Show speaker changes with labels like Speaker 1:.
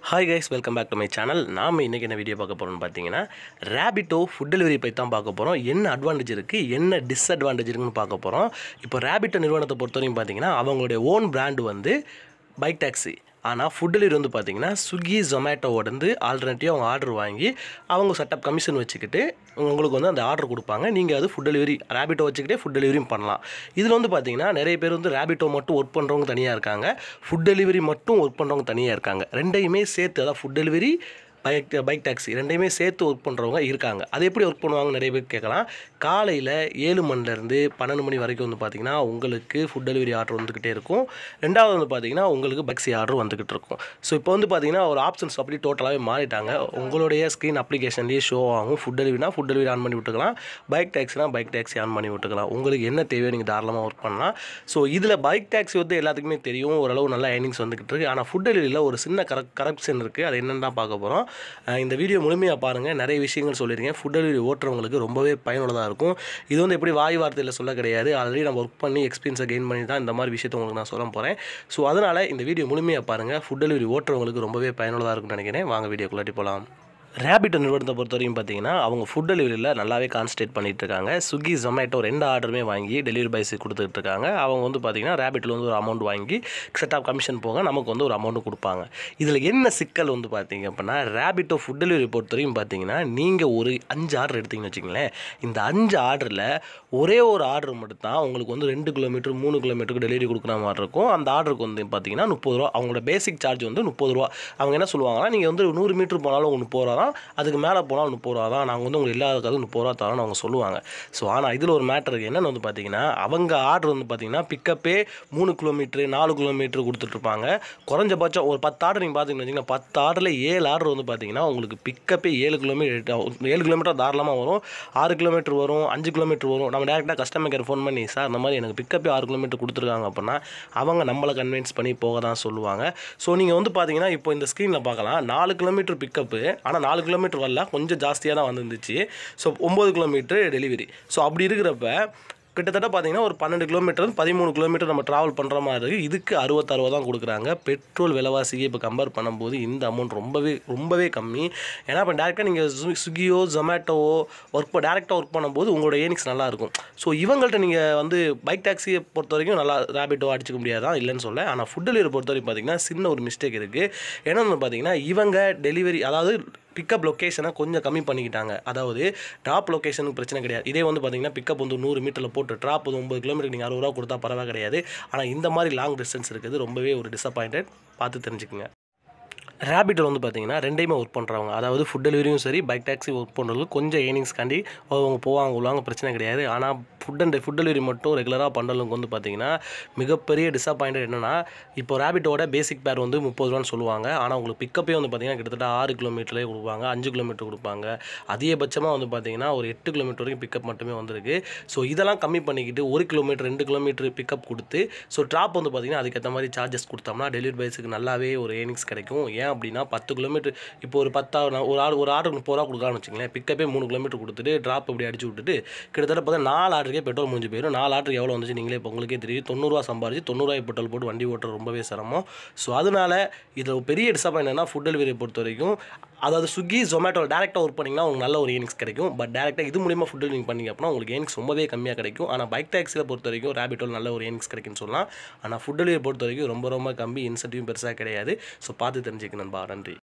Speaker 1: hi guys welcome back to my channel நாம் இன்றைக்கி என்ன வீடியோ பார்க்க போகிறோம்னு பார்த்தீங்கன்னா ரேபிட்டோ ஃபுட் டெலிவரி பற்றி தான் பார்க்க போகிறோம் என்ன அட்வான்டேஜ் இருக்குது என்ன டிஸ்அட்வான்டேஜ் இருக்குன்னு பார்க்க போகிறோம் இப்போ ரேபிட்டோ நிறுவனத்தை பொறுத்தவரைக்கும் பார்த்தீங்கன்னா அவங்களுடைய ஓன் பிராண்ட் வந்து பைக் டாக்ஸி ஆனால் ஃபுட் டெலிவரி வந்து பார்த்தீங்கன்னா ஸ்விக்கி ஜொமேட்டோவோடந்து ஆல்டர்னேட்டிவ் அவங்க ஆர்டர் வாங்கி அவங்க செட்டப் கமிஷன் வச்சுக்கிட்டு உங்களுக்கு வந்து அந்த ஆர்டர் கொடுப்பாங்க நீங்கள் அது ஃபுட் டெலிவரி ரேபிட்டோ வச்சுக்கிட்டே ஃபுட் டெலிவரியும் பண்ணலாம் இதில் வந்து பார்த்தீங்கன்னா நிறைய பேர் வந்து ரேபிட்டோ மட்டும் ஒர்க் பண்ணுறவங்க தனியாக இருக்காங்க ஃபுட் டெலிவரி மட்டும் ஒர்க் பண்ணுறவங்க தனியாக இருக்காங்க ரெண்டையுமே சேர்த்து அதாவது food delivery bike bike taxi ரெண்டையுமே சேர்த்து ஒர்க் பண்ணுறவங்க இருக்காங்க அது எப்படி ஒர்க் பண்ணுவாங்க நிறைய பேர் கேட்கலாம் காலையில் ஏழு மணிலேருந்து பன்னெண்டு மணி வரைக்கும் வந்து பார்த்திங்கன்னா உங்களுக்கு ஃபுட் டெலிவரி ஆர்டர் வந்துக்கிட்டே இருக்கும் ரெண்டாவது வந்து பார்த்திங்கன்னா உங்களுக்கு பக்ஸி ஆர்டர் வந்துக்கிட்டு இருக்கும் ஸோ இப்போ வந்து பார்த்திங்கன்னா ஒரு ஆப்ஷன்ஸ் அப்படி டோட்டலாகவே மாறிட்டாங்க உங்களுடைய ஸ்க்ரீன் அப்ளிகேஷன்லேயே ஷோ ஆகும் ஃபுட் டெலிவரினா ஃபுட் டெலிவரி ஆன் பண்ணி விட்டுக்கலாம் பைக் டாக்ஸினா பைக் டாக்ஸி ஆன் பண்ணி விட்டுக்கலாம் உங்களுக்கு என்ன தேவையோ நீங்கள் தாராளமாக ஒர்க் பண்ணலாம் ஸோ இதில் பைக் டாக்ஸி வந்து எல்லாத்துக்குமே தெரியும் ஓரளவு நல்லா ஏர்னிங்ஸ் வந்துக்கிட்டு இருக்குது ஆனால் ஃபுட் டெலிவரியில் ஒரு சின்ன கரப் கரப்ஷன் இருக்குது அது என்னென்னு தான் பார்க்க போகிறோம் அஹ் இந்த வீடியோ முழுமையாக பாருங்கள் நிறைய விஷயங்கள் சொல்லியிருக்கேன் ஃபுட் டெலிவரி ஓட்டுறவங்களுக்கு ரொம்பவே பயனுள்ளதாக இருக்கும் இது வந்து எப்படி வாய் வார்த்தையில் சொல்ல கிடையாது ஆல்ரெடி நம்ம ஒர்க் பண்ணி எக்ஸ்பீரியன்ஸை கெயின் பண்ணி தான் இந்த மாதிரி விஷயத்தை உங்களுக்கு நான் சொல்ல போகிறேன் ஸோ அதனால் இந்த வீடியோ முழுமையாக பாருங்கள் ஃபுட் டெலிவரி ஓட்டுறவங்களுக்கு ரொம்பவே பயனுள்ளதாக இருக்கும்னு நினைக்கிறேன் வாங்க வீடியோக்குள்ளாட்டி போகலாம் ரேபிட் நிறுவனத்தை பொறுத்த வரைக்கும் பார்த்தீங்கன்னா அவங்க ஃபுட் டெலிவரியில் நல்லாவே கான்சன்ட்ரேட் பண்ணிட்டு இருக்காங்க ஸ்விக்கி ஜொமேட்டோ ரெண்டு ஆர்டருமே வாங்கி டெலிவரி பாய்ஸ் கொடுத்துட்டு இருக்காங்க அவங்க வந்து பார்த்தீங்கன்னா ரேபிட்டில் வந்து ஒரு அமௌண்ட் வாங்கி செட் ஆஃப் கமிஷன் போக நமக்கு வந்து ஒரு அமௌண்ட் கொடுப்பாங்க இதில் என்ன சிக்கல் வந்து பார்த்தீங்க அப்படின்னா ரேபிட்டோ ஃபுட் டெலிவரி பொறுத்த வரைக்கும் பார்த்தீங்கன்னா நீங்கள் ஒரு அஞ்சு ஆர்டர் எடுத்தீங்கன்னு வச்சுங்களேன் இந்த அஞ்சு ஆர்டரில் ஒரே ஒரு ஆர்டர் மட்டும் தான் உங்களுக்கு வந்து ரெண்டு கிலோமீட்டர் மூணு கிலோமீட்டருக்கு டெலிவரி கொடுக்குற மாதிரி இருக்கும் அந்த ஆர்டருக்கு வந்து பார்த்தீங்கன்னா முப்பது ரூபா அவங்களோட பேசிக் சார்ஜ் வந்து முப்பது ரூபா அவங்க என்ன சொல்லுவாங்கன்னா நீங்கள் வந்து நூறு மீட்டர் போனாலும் உங்களுக்கு முப்பது ரூபா தான் அதுக்கு மேலே போனாலும் முப்பது ரூபா தான் நாங்கள் வந்து உங்களுக்கு இல்லாததுக்காக முப்பது ரூபா தரோம்னு அவங்க சொல்லுவாங்க ஸோ ஆனால் இதில் ஒரு மேட்டர் இருக்குது என்னென்னு வந்து பார்த்தீங்கன்னா அவங்க ஆர்டர் வந்து பார்த்தீங்கன்னா பிக்கப்பே மூணு கிலோமீட்ரு நாலு கிலோமீட்டர் கொடுத்துட்ருப்பாங்க குறைஞ்சபட்சம் ஒரு பத்து ஆர்டர் நீங்கள் பார்த்தீங்கன்னு வச்சிங்கன்னா பத்து ஆர்டரில் ஏழு ஆர்டர் வந்து பார்த்தீங்கன்னா உங்களுக்கு பிக்கப்பே ஏழு கிலோமீட்டர் ஏழு கிலோமீட்டர் தாராளமாக வரும் ஆறு கிலோமீட்டர் வரும் அஞ்சு கிலோமீட்டர் வரும் நம்ம டேரெக்டாக கஸ்டமர் கேர் ஃபோன் பண்ணி சார் இந்த மாதிரி எனக்கு பிக்கப்பே ஆறு கிலோமீட்டர் கொடுத்துருக்காங்க அப்படின்னா அவங்க நம்மளை கன்வின்ஸ் பண்ணி போக தான் சொல்லுவாங்க ஸோ நீங்கள் வந்து பார்த்தீங்கன்னா இப்போ இந்த ஸ்க்ரீனில் பார்க்கலாம் நாலு கிலோமீட்டர் பிக்கப்பு ஆனால் நாலு கிலோமீட்டர் வரல கொஞ்சம் ஜாஸ்தியாக தான் வந்துருந்துச்சு ஸோ ஒம்பது கிலோமீட்டர் டெலிவரி ஸோ அப்படி இருக்கிறப்ப கிட்டத்தட்ட பார்த்தீங்கன்னா ஒரு பன்னெண்டு கிலோமீட்டர் பதிமூணு கிலோமீட்டர் நம்ம ட்ராவல் பண்ணுற மாதிரி இருக்குது இதுக்கு அறுபத்தாறு ரூபா தான் கொடுக்குறாங்க பெட்ரோல் விலைவாசிக்கு இப்போ கம்பேர் பண்ணும்போது இந்த அமௌண்ட் ரொம்பவே ரொம்பவே கம்மி ஏன்னா இப்போ டேரெக்டாக நீங்கள் ஸ்விக்கியோ ஜொமேட்டோவோ ஒர்க் டேரெக்டாக ஒர்க் பண்ணும்போது உங்களோட ஏர்னிங்ஸ் நல்லாயிருக்கும் ஸோ இவங்கள்ட்ட நீங்கள் வந்து பைக் டாக்ஸியை பொறுத்த வரைக்கும் நல்லா ரேபிட்டோ அடிச்சுக்க முடியாதான் இல்லைன்னு சொல்ல ஆனால் ஃபுட் டெலிவரி பொறுத்த வரைக்கும் பார்த்தீங்கன்னா சின்ன ஒரு மிஸ்டேக் இருக்குது என்னென்னு பார்த்தீங்கன்னா இவங்க டெலிவரி அதாவது பிக்கப் லொக்கேஷனை கொஞ்சம் கம்மி பண்ணிக்கிட்டாங்க அதாவது ட்ராப் லொக்கேஷனுக்கு பிரச்சனை கிடையாது இதே வந்து பார்த்தீங்கன்னா பிக்கப் வந்து நூறு மீட்டரில் போட்டு ட்ராப் வந்து ஒம்பது கிலோமீட்டர் நீங்கள் அறுபது ரூபா கொடுத்தா பரவாயில்ல கிடையாது ஆனால் இந்த மாதிரி லாங் டிஸ்டன்ஸ் இருக்குது ரொம்பவே ஒரு டிசப்பாயிண்டட் பார்த்து தெரிஞ்சுக்குங்க ரேபிட்டில் வந்து பார்த்தீங்கன்னா ரெண்டையுமே ஒர்க் பண்ணுறவங்க அதாவது ஃபுட் டெலிவரியும் சரி பைக் டாக்ஸி ஒர்க் பண்ணுறது கொஞ்சம் ஏர்னிங்ஸ்காண்டி அவங்க போவாங்க உள்ளாங்க பிரச்சனை கிடையாது ஆனால் ஃபுட் அண்ட் ஃபுட் டெலிவரி மட்டும் ரெகுலராக பண்ணுறவங்க வந்து பார்த்தீங்கன்னா மிகப்பெரிய டிசப்பாயிண்டட் என்னென்னா இப்போ ரேபிட்டோட பேசிக் பேர் வந்து முப்பது ரூபான்னு சொல்லுவாங்க ஆனால் உங்களுக்கு பிக்கப்பே வந்து பார்த்தீங்கன்னா கிட்டத்தட்ட ஆறு கிலோமீட்டரே கொடுப்பாங்க அஞ்சு கிலோமீட்டர் கொடுப்பாங்க அதிகபட்சமாக வந்து பார்த்தீங்கன்னா ஒரு எட்டு கிலோமீட்டர் வரைக்கும் பிக்கப் மட்டுமே வந்திருக்கு ஸோ இதெல்லாம் கம்மி பண்ணிக்கிட்டு ஒரு கிலோமீட்டர் ரெண்டு கிலோமீட்டர் பிக்கப் கொடுத்து ஸோ ட்ராப் வந்து பார்த்தீங்கன்னா அதுக்கேற்ற மாதிரி சார்ஜஸ் கொடுத்தோம்னா டெலிவரி பாய்ஸுக்கு நல்லாவே ஒரு ஏர்னிங்ஸ் கிடைக்கும் ஏன் அப்படின்னா பத்து கிலோமீட்டர் இப்போ ஒரு பத்தா ஒரு ஆறு ஒரு ஆர்டர் முப்பது ரூபா கொடுக்கலாம்னு வச்சுங்களேன் பிக்கப்பே மூணு கிலோமீட்டர் கொடுத்துட்டு ட்ராப் அப்படி அடிச்சு விட்டுட்டு கிட்டத்தட்ட பார்த்தா நாலு ஆர்டருக்கே பெட்ரோல் முடிஞ்சு போயிடும் நாலு ஆர்டர் எவ்வளோ வந்துச்சு நீங்களே இப்போ உங்களுக்கே தெரியும் தொண்ணூறுரூவா சம்பாரிச்சு தொண்ணூறுவாய் பெட்ரோல் போட்டு வண்டி ஓட்டுறது ரொம்பவே சிரமம் ஸோ அதனால இதில் ஒரு பெரிய டிசப்பாயிண்ட் என்ன ஃபுட் டெலிவரியை பொறுத்த வரைக்கும் அதாவது ஸ்விக்கி ஜொமேட்டோ டேரெக்டாக ஒர்க் பண்ணிங்கன்னா உங்களுக்கு நல்ல ஒரு ஏர்னிங்ஸ் கிடைக்கும் பட் டேரெக்டாக இது மூலியமாக ஃபுட் டெலிவரி பண்ணிங்க அப்படின்னா உங்களுக்கு ஏர்னிங்ஸ் ரொம்பவே கம்மியாக கிடைக்கும் ஆனால் பைக் டாக்ஸியில் பொறுத்த வரைக்கும் ரேபிட்டோல் நல்ல ஒரு ஏர்னிங்ஸ் கிடைக்கும்னு சொல்லலாம் ஆனால் ஃபுட் டெலிவரி பொறுத்த வரைக்கும் ரொம்ப ரொம்ப கம்மி இன்சென்டிவும் பெருசாக கிடையாது ஸோ பார்த்து தெரிஞ்சுக்க நண்பா நன்றி